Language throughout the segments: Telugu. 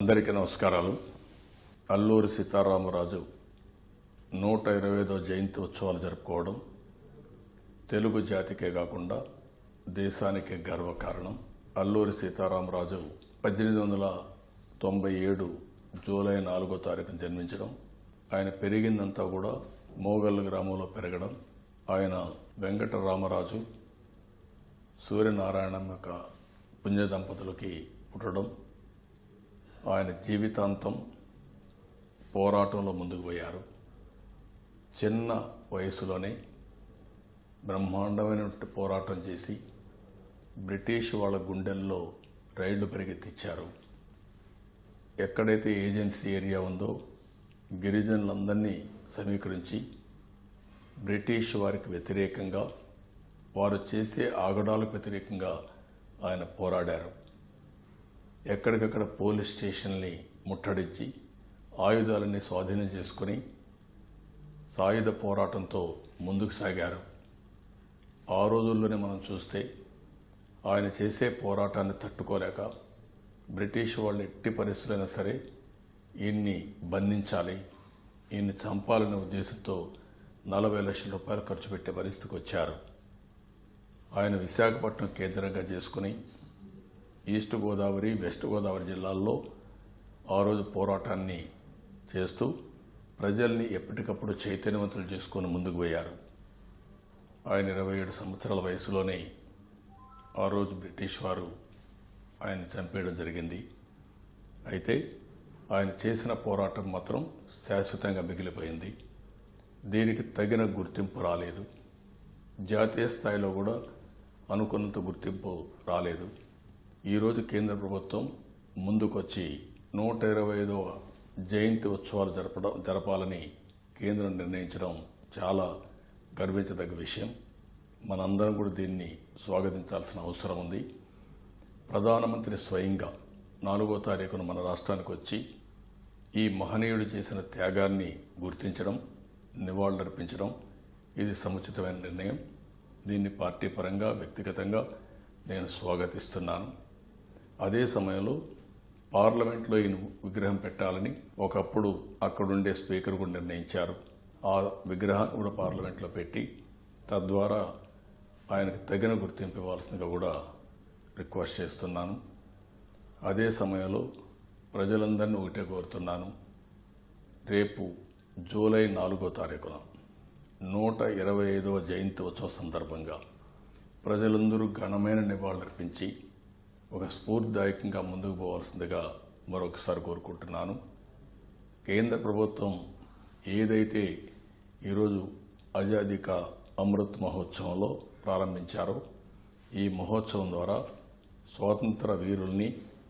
అందరికీ నమస్కారాలు అల్లూరి సీతారామరాజు నూట ఇరవై ఐదో జయంతి ఉత్సవాలు జరుపుకోవడం తెలుగు జాతికే కాకుండా దేశానికే గర్వకారణం అల్లూరి సీతారామరాజు పద్దెనిమిది వందల తొంభై ఏడు జూలై నాలుగో తారీఖున జన్మించడం ఆయన పెరిగిందంతా కూడా మోగల్ గ్రామంలో పెరగడం ఆయన వెంకట రామరాజు సూర్యనారాయణ యొక్క పుణ్య దంపతులకి పుట్టడం ఆయన జీవితాంతం పోరాటంలో ముందుకు పోయారు చిన్న వయసులోనే బ్రహ్మాండమైనటువంటి పోరాటం చేసి బ్రిటిష్ వాళ్ళ గుండెల్లో రైళ్లు పరిగెత్తించారు ఎక్కడైతే ఏజెన్సీ ఏరియా ఉందో గిరిజనులందరినీ సమీకరించి బ్రిటిష్ వారికి వ్యతిరేకంగా వారు చేసే ఆగడాలకు వ్యతిరేకంగా ఆయన పోరాడారు ఎక్కడికక్కడ పోలీస్ స్టేషన్ని ముట్టడించి ఆయుధాలన్నీ స్వాధీనం చేసుకుని సాయుధ పోరాటంతో ముందుకు సాగారు ఆ రోజుల్లోనే మనం చూస్తే ఆయన చేసే పోరాటాన్ని తట్టుకోలేక బ్రిటిష్ వాళ్ళు ఎట్టి పరిస్థితులైనా సరే ఈయన్ని బంధించాలి ఈయన్ని చంపాలనే ఉద్దేశంతో నలభై లక్షల రూపాయలు ఖర్చు పెట్టే పరిస్థితికి వచ్చారు ఆయన విశాఖపట్నం కేంద్రంగా చేసుకుని ఈస్ట్ గోదావరి వెస్ట్ గోదావరి జిల్లాల్లో ఆ రోజు పోరాటాన్ని చేస్తూ ప్రజల్ని ఎప్పటికప్పుడు చైతన్యవంతులు చేసుకొని ముందుకు పోయారు ఆయన ఇరవై ఏడు సంవత్సరాల వయసులోనే ఆ రోజు బ్రిటిష్ వారు ఆయన చంపేయడం జరిగింది అయితే ఆయన చేసిన పోరాటం మాత్రం శాశ్వతంగా మిగిలిపోయింది దీనికి తగిన గుర్తింపు రాలేదు జాతీయ స్థాయిలో కూడా అనుకున్నంత గుర్తింపు రాలేదు ఈరోజు కేంద్ర ప్రభుత్వం ముందుకొచ్చి నూట ఇరవై ఐదవ జయంతి ఉత్సవాలు జరపడం జరపాలని కేంద్రం నిర్ణయించడం చాలా గర్వించదగ్గ విషయం మనందరం కూడా దీన్ని స్వాగతించాల్సిన అవసరం ఉంది ప్రధానమంత్రి స్వయంగా నాలుగో తారీఖున మన రాష్ట్రానికి వచ్చి ఈ మహనీయుడు చేసిన త్యాగాన్ని గుర్తించడం నివాళులర్పించడం ఇది సముచితమైన నిర్ణయం దీన్ని పార్టీ పరంగా వ్యక్తిగతంగా నేను స్వాగతిస్తున్నాను అదే సమయంలో పార్లమెంట్లో ఈయన విగ్రహం పెట్టాలని ఒకప్పుడు అక్కడుండే స్పీకర్ కూడా నిర్ణయించారు ఆ విగ్రహాన్ని కూడా పార్లమెంట్లో పెట్టి తద్వారా ఆయనకు తగిన గుర్తింపు ఇవ్వాల్సిందిగా కూడా రిక్వెస్ట్ చేస్తున్నాను అదే సమయంలో ప్రజలందరినీ ఒకటే కోరుతున్నాను రేపు జూలై నాలుగో తారీఖున నూట ఇరవై ఐదవ జయంతి ఉత్సవ సందర్భంగా ప్రజలందరూ ఘనమైన నివాళులర్పించి ఒక స్ఫూర్తిదాయకంగా ముందుకు పోవాల్సిందిగా మరొకసారి కోరుకుంటున్నాను కేంద్ర ప్రభుత్వం ఏదైతే ఈరోజు ఆజాదీ కా అమృత్ మహోత్సవంలో ప్రారంభించారో ఈ మహోత్సవం ద్వారా స్వాతంత్ర వీరుల్ని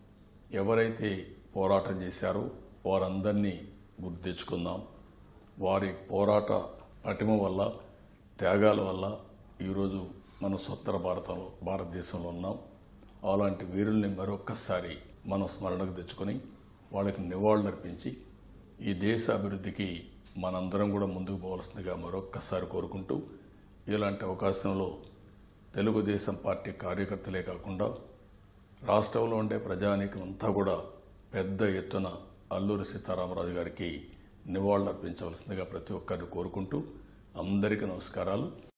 ఎవరైతే పోరాటం చేశారో వారందరినీ గుర్తు తెచ్చుకుందాం వారి పోరాట పటిమ వల్ల త్యాగాల వల్ల ఈరోజు మనం స్వతంత్ర భారతంలో భారతదేశంలో ఉన్నాం అలాంటి వీరుల్ని మరొక్కసారి మనం స్మరణకు తెచ్చుకొని వాళ్ళకి నివాళులర్పించి ఈ దేశ అభివృద్ధికి మనందరం కూడా ముందుకు పోవాల్సిందిగా మరొక్కసారి కోరుకుంటూ ఇలాంటి అవకాశంలో తెలుగుదేశం పార్టీ కార్యకర్తలే కాకుండా రాష్ట్రంలో ఉండే ప్రజానీకం అంతా కూడా పెద్ద ఎత్తున అల్లూరి సీతారామరాజు గారికి నివాళులర్పించవలసిందిగా ప్రతి ఒక్కరిని కోరుకుంటూ అందరికీ నమస్కారాలు